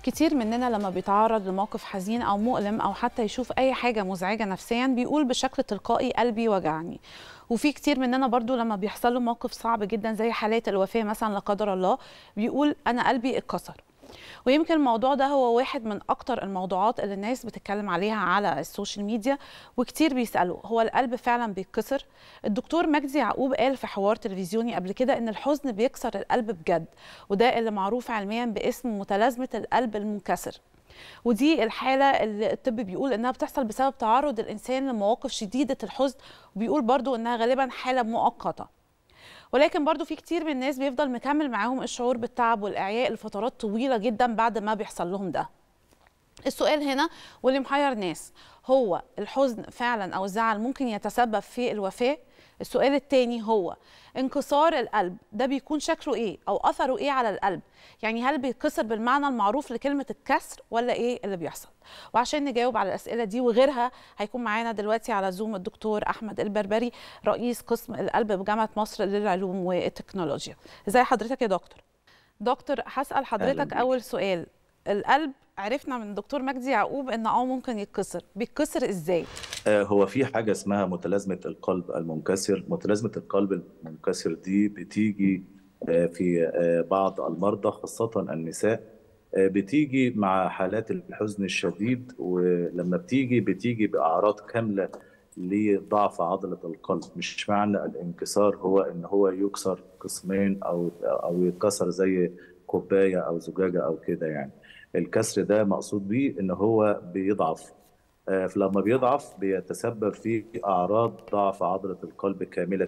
كتير مننا لما بيتعرض لموقف حزين او مؤلم او حتى يشوف اي حاجه مزعجه نفسيا بيقول بشكل تلقائي قلبي وجعني وفي كتير مننا برضو لما بيحصل له موقف صعب جدا زي حالات الوفاه مثلا لا قدر الله بيقول انا قلبي اتكسر ويمكن الموضوع ده هو واحد من اكتر الموضوعات اللي الناس بتتكلم عليها على السوشيال ميديا وكتير بيسالوا هو القلب فعلا بيتكسر الدكتور مجدي يعقوب قال في حوار تلفزيوني قبل كده ان الحزن بيكسر القلب بجد وده اللي معروف علميا باسم متلازمه القلب المنكسر ودي الحالة اللي الطب بيقول إنها بتحصل بسبب تعرض الإنسان لمواقف شديدة الحزن وبيقول برضو إنها غالبا حالة مؤقتة ولكن برضو في كتير من الناس بيفضل مكمل معاهم الشعور بالتعب والإعياء لفترات طويلة جدا بعد ما بيحصل لهم ده السؤال هنا واللي محير ناس هو الحزن فعلا أو الزعل ممكن يتسبب في الوفاة السؤال التاني هو انكسار القلب ده بيكون شكله ايه او اثره ايه على القلب يعني هل بيتكسر بالمعنى المعروف لكلمه الكسر ولا ايه اللي بيحصل وعشان نجاوب على الاسئله دي وغيرها هيكون معانا دلوقتي على زوم الدكتور احمد البربري رئيس قسم القلب بجامعه مصر للعلوم والتكنولوجيا ازي حضرتك يا دكتور دكتور هسال حضرتك اول سؤال القلب عرفنا من الدكتور مجدي يعقوب ان اه ممكن يتكسر بيتكسر ازاي هو في حاجه اسمها متلازمه القلب المنكسر متلازمه القلب المنكسر دي بتيجي في بعض المرضى خاصه النساء بتيجي مع حالات الحزن الشديد ولما بتيجي بتيجي باعراض كامله لضعف عضله القلب مش معنى الانكسار هو ان هو يكسر قسمين او او يتكسر زي كوبايه او زجاجه او كده يعني الكسر ده مقصود بيه ان هو بيضعف فلما بيضعف بيتسبب في اعراض ضعف عضله القلب كامله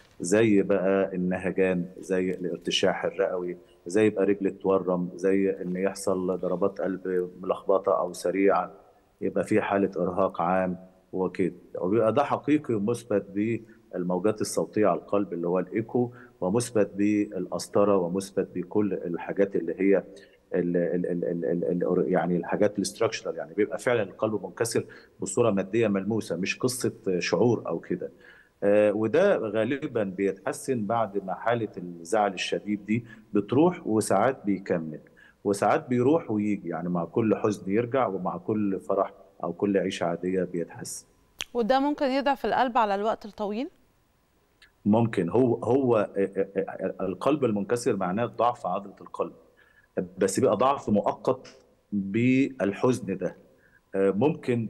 زي بقى النهجان زي الارتشاح الرئوي زي يبقى رجلك تورم زي ان يحصل ضربات قلب ملخبطه او سريعه يبقى في حاله ارهاق عام وكده وبيبقى ده حقيقي ومثبت بالموجات الصوتيه على القلب اللي هو الايكو ومثبت بالقسطره ومثبت بكل الحاجات اللي هي ال ال ال ال ال يعني الحاجات الاستراكشرال يعني بيبقى فعلا القلب منكسر بصوره ماديه ملموسه مش قصه شعور او كده آه وده غالبا بيتحسن بعد ما حاله الزعل الشديد دي بتروح وساعات بيكمل وساعات بيروح ويجي يعني مع كل حزن يرجع ومع كل فرح او كل عيشه عاديه بيتحسن وده ممكن يضعف القلب على الوقت الطويل ممكن هو هو القلب المنكسر معناه ضعف عضله القلب بس بيبقى ضعف مؤقت بالحزن ده ممكن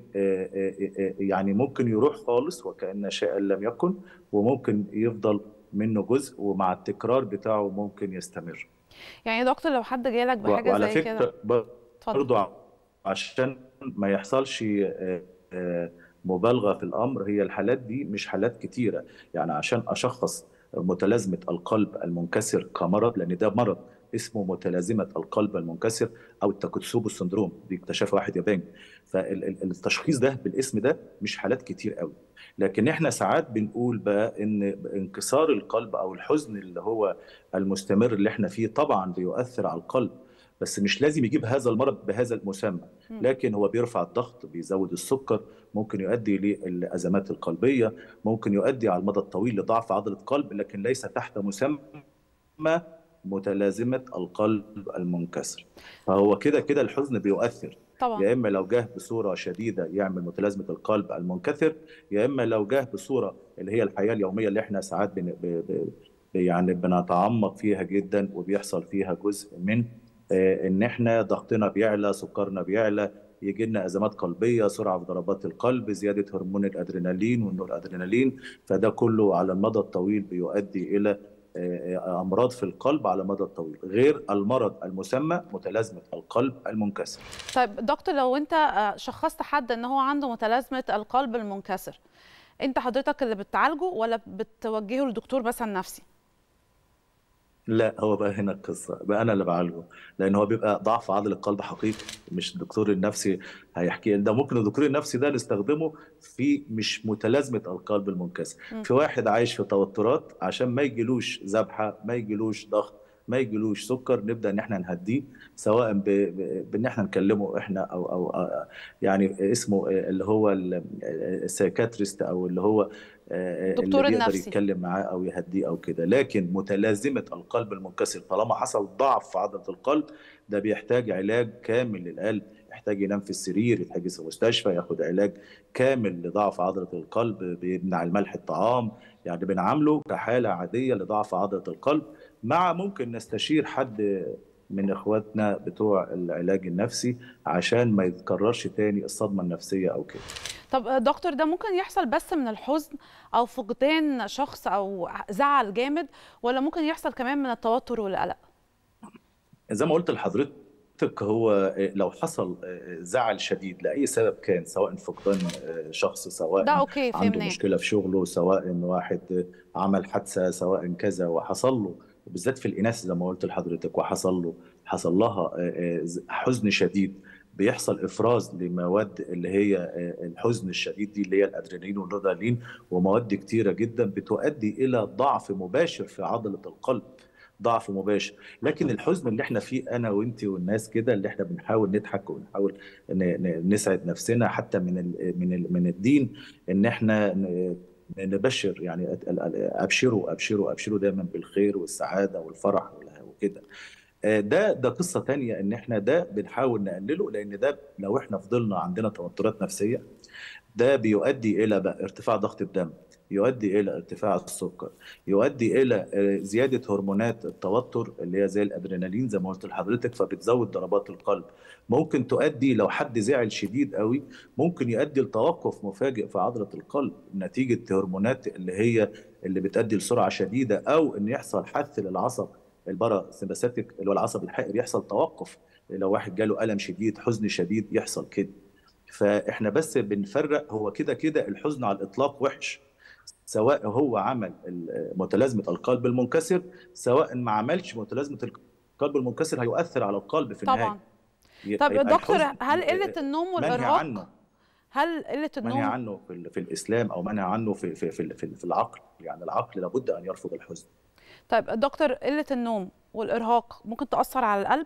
يعني ممكن يروح خالص وكأن شيئا لم يكن وممكن يفضل منه جزء ومع التكرار بتاعه ممكن يستمر يعني يا دكتور لو حد جالك بحاجه وعلى زي كده فكره برضه عشان ما يحصلش مبالغه في الامر هي الحالات دي مش حالات كتيره يعني عشان اشخص متلازمه القلب المنكسر كمرض لان ده مرض اسمه متلازمه القلب المنكسر او التاكوتسوبو سندروم دي اكتشفها واحد ياباني فالتشخيص ده بالاسم ده مش حالات كتير قوي لكن احنا ساعات بنقول بقى ان انكسار القلب او الحزن اللي هو المستمر اللي احنا فيه طبعا بيؤثر على القلب بس مش لازم يجيب هذا المرض بهذا المسمى لكن هو بيرفع الضغط بيزود السكر ممكن يؤدي للازمات القلبيه ممكن يؤدي على المدى الطويل لضعف عضله قلب لكن ليس تحت مسمى متلازمه القلب المنكسر فهو كده كده الحزن بيؤثر طبعا يا اما لو جه بصوره شديده يعمل متلازمه القلب المنكسر يا اما لو جه بصوره اللي هي الحياه اليوميه اللي احنا ساعات بن... ب... ب... يعني بنتعمق فيها جدا وبيحصل فيها جزء من ان احنا ضغطنا بيعلى سكرنا بيعلى يجي لنا ازمات قلبيه سرعه في ضربات القلب زياده هرمون الادرينالين والنور ادرينالين فده كله على المدى الطويل بيؤدي الى امراض في القلب على المدى الطويل غير المرض المسمى متلازمه القلب المنكسر طيب دكتور لو انت شخصت حد ان هو عنده متلازمه القلب المنكسر انت حضرتك اللي بتعالجه ولا بتوجهه لدكتور مثلا نفسي لا هو بقى هنا القصه بقى انا اللي بعالجه لان هو بيبقى ضعف عضله القلب حقيقي مش الدكتور النفسي هيحكي ده ممكن الدكتور النفسي ده نستخدمه في مش متلازمه القلب المنكسر في واحد عايش في توترات عشان ما يجيلوش ذبحه ما يجيلوش ضغط ما يجيلوش سكر نبدا ان احنا نهديه سواء ب- ب- بان احنا نكلمه احنا او او أو- يعني اسمه اللي هو السايكاتريست او اللي هو اللي دكتور بيقدر النفسي يتكلم معاه او يهديه او كده لكن متلازمه القلب المنكسر طالما حصل ضعف في عضله القلب ده بيحتاج علاج كامل للقلب يحتاج ينام في السرير يتحجز في مستشفى ياخد علاج كامل لضعف عضله القلب بيمنع الملح الطعام يعني بنعامله كحاله عاديه لضعف عضله القلب مع ممكن نستشير حد من اخواتنا بتوع العلاج النفسي عشان ما يتكررش تاني الصدمه النفسيه او كده طب دكتور ده ممكن يحصل بس من الحزن او فقدان شخص او زعل جامد ولا ممكن يحصل كمان من التوتر والقلق زي ما قلت لحضرتك هو لو حصل زعل شديد لاي سبب كان سواء فقدان شخص ده سواء اوكي عنده فهمناه مشكله في شغله سواء ان واحد عمل حادثه سواء كذا وحصل له وبالذات في الاناث زي ما قلت لحضرتك وحصل له حصل لها حزن شديد بيحصل افراز لمواد اللي هي الحزن الشديد دي اللي هي الادرينالين والنورالين ومواد كتيره جدا بتؤدي الى ضعف مباشر في عضله القلب ضعف مباشر لكن الحزن اللي احنا فيه انا وانت والناس كده اللي احنا بنحاول نضحك ونحاول ن- ن- نسعد نفسنا حتى من ال من ال من الدين ان احنا ن- نبشر يعني أت- ال- ال- ابشروا ابشروا ابشروا دايما بالخير والسعاده والفرح وال- وكده آه، ده ده قصه تانية ان احنا ده بنحاول نقلله لان ده لو احنا فضلنا عندنا توترات نفسيه ده بيؤدي الى بقى ارتفاع ضغط الدم يؤدي الى ارتفاع السكر يؤدي الى آه، زياده هرمونات التوتر اللي هي زي الادرينالين زي ما قلت لحضرتك فبتزود ضربات القلب ممكن تؤدي لو حد زعل شديد قوي ممكن يؤدي لتوقف مفاجئ في عضله القلب نتيجه هرمونات اللي هي اللي بتؤدي لسرعه شديده او ان يحصل حث للعصب الباراسمباثيك اللي هو العصب الحائر يحصل توقف لو واحد جاله الم شديد حزن شديد يحصل كده فاحنا بس بنفرق هو كده كده الحزن على الاطلاق وحش سواء هو عمل ال- متلازمه القلب المنكسر سواء ما عملش متلازمه القلب المنكسر هيؤثر على القلب في النهايه طبعا ي- طب يبقى دكتور الحزن هل قله النوم منهي والارهاق عنه هل قله منهي النوم عنه في, ال- في الاسلام او منهي عنه في في في, في, في العقل يعني العقل لابد ان يرفض الحزن طيب دكتور قله النوم والارهاق ممكن تاثر على القلب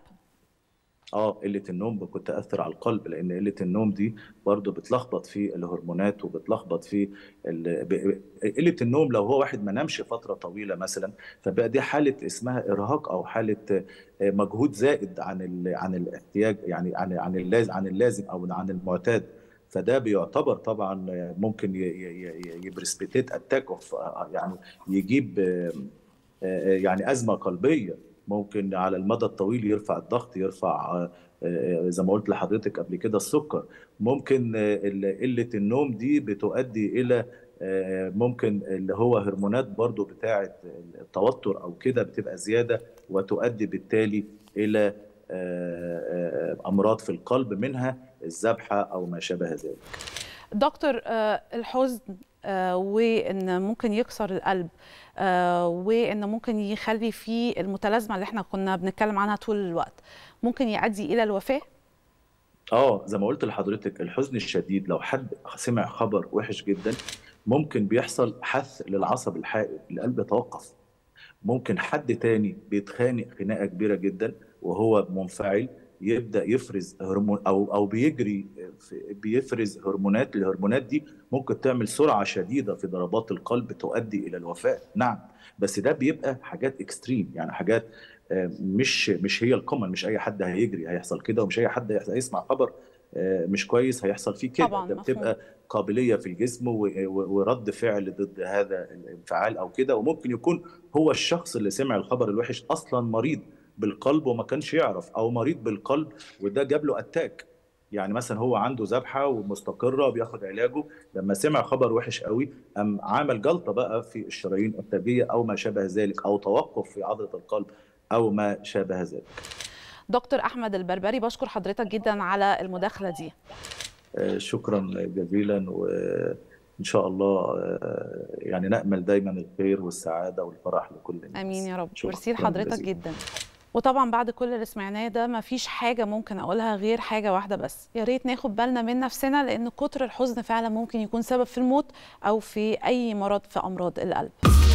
اه قله النوم ممكن تاثر على القلب لان قله النوم دي برضو بتلخبط في الهرمونات وبتلخبط في ال... ب... قله النوم لو هو واحد ما نامش فتره طويله مثلا فبقى دي حاله اسمها ارهاق او حاله آه، مجهود زائد عن ال... عن الاحتياج يعني عن عن اللازم عن اللازم او عن المعتاد فده بيعتبر طبعا آه، ممكن ي... ي... ي... يبرسبيتيت اتاك اوف يعني يجيب آه، آه، يعني ازمه قلبيه ممكن على المدى الطويل يرفع الضغط يرفع آه، آه، زي ما قلت لحضرتك قبل كده السكر ممكن آه، ال- قله النوم دي بتؤدي الى آه، ممكن اللي هو هرمونات برضو بتاعه التوتر او كده بتبقى زياده وتؤدي بالتالي الى آه، آه، امراض في القلب منها الذبحه او ما شابه ذلك دكتور آه، الحزن آه، وان ممكن يكسر القلب آه، وان ممكن يخلي فيه المتلازمه اللي احنا كنا بنتكلم عنها طول الوقت ممكن يؤدي الى الوفاه اه زي ما قلت لحضرتك الحزن الشديد لو حد سمع خبر وحش جدا ممكن بيحصل حث للعصب الحائر القلب يتوقف ممكن حد تاني بيتخانق خناقه كبيره جدا وهو منفعل يبدا يفرز هرمون او او بيجري في بيفرز هرمونات الهرمونات دي ممكن تعمل سرعه شديده في ضربات القلب تؤدي الى الوفاه نعم بس ده بيبقى حاجات اكستريم يعني حاجات آه، مش مش هي الكومن مش اي حد هيجري هيحصل كده ومش اي حد هيحصل- هيسمع خبر آه، مش كويس هيحصل فيه كده طبعاً، ده مفهوم. بتبقى قابليه في الجسم و- و- ورد فعل ضد هذا الانفعال او كده وممكن يكون هو الشخص اللي سمع الخبر الوحش اصلا مريض بالقلب وما كانش يعرف او مريض بالقلب وده جاب له اتاك يعني مثلا هو عنده ذبحه ومستقره وبياخد علاجه لما سمع خبر وحش قوي قام عمل جلطه بقى في الشرايين التاجيه او ما شابه ذلك او توقف في عضله القلب او ما شابه ذلك دكتور احمد البربري بشكر حضرتك جدا على المداخله دي آه، شكرا جزيلا وان شاء الله آه، يعني نامل دايما الخير والسعاده والفرح لكل الناس امين يا رب شكراً ميرسي لحضرتك جزيلاً. جدا وطبعا بعد كل اللي سمعناه ده مفيش حاجه ممكن اقولها غير حاجه واحده بس يا ريت ناخد بالنا من نفسنا لان كتر الحزن فعلا ممكن يكون سبب في الموت او في اي مرض في امراض القلب